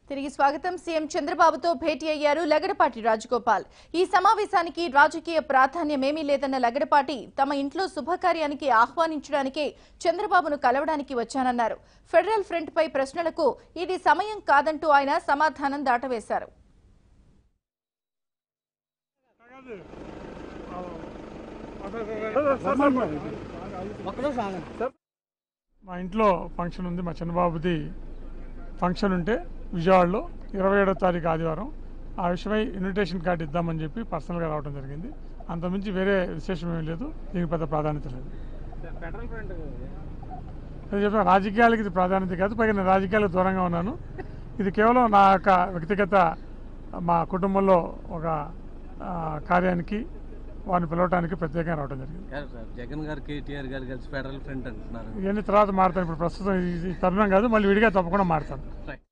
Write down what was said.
తిరిగి స్వాగతం సీఎం చంద్రబాబుతో భేటీ అయ్యారు లగడపాటి రాజగోపాల్ ఈ సమావేశానికి రాజకీయ ప్రాధాన్యమేమీ లేదన్న లగడపాటి తమ ఇంట్లో శుభకార్యానికి ఆహ్వానించడానికే చంద్రబాబును కలవడానికి వచ్చానన్నారు ఫెడరల్ ఫ్రంట్ పై ప్రశ్నలకు ఇది సమయం కాదంటూ ఆయన సమాధానం దాటవేశారు మా ఇంట్లో ఫంక్షన్ ఉంది మా చిన్నబాబుది ఫంక్షన్ ఉంటే విజయవాడలో ఇరవై ఏడో తారీఖు ఆదివారం ఆ విషయమై ఇన్విటేషన్ కార్డు ఇద్దామని చెప్పి పర్సనల్గా రావడం జరిగింది అంతమించి వేరే విశేషం ఏమీ లేదు దీనికి పెద్ద ప్రాధాన్యత లేదు నేను చెప్పిన రాజకీయాలకి ఇది ప్రాధాన్యత కాదు పైగా నేను రాజకీయాలకు దూరంగా ఉన్నాను ఇది కేవలం నా యొక్క వ్యక్తిగత మా కుటుంబంలో ఒక ఆ, కార్యానికి వారిని పిలవడానికి ప్రత్యేకంగా రావడం జరిగింది కాదు సార్ జగన్ గారు కేటీఆర్ గారు కలిసి ఫెడరల్ ఫ్రంట్ అంటున్నారు ఇవన్నీ తర్వాత మాడతాను ఇప్పుడు ప్రస్తుతం ఇది తరుణం కాదు మళ్ళీ విడిగా తప్పకుండా మాడతాను రైట్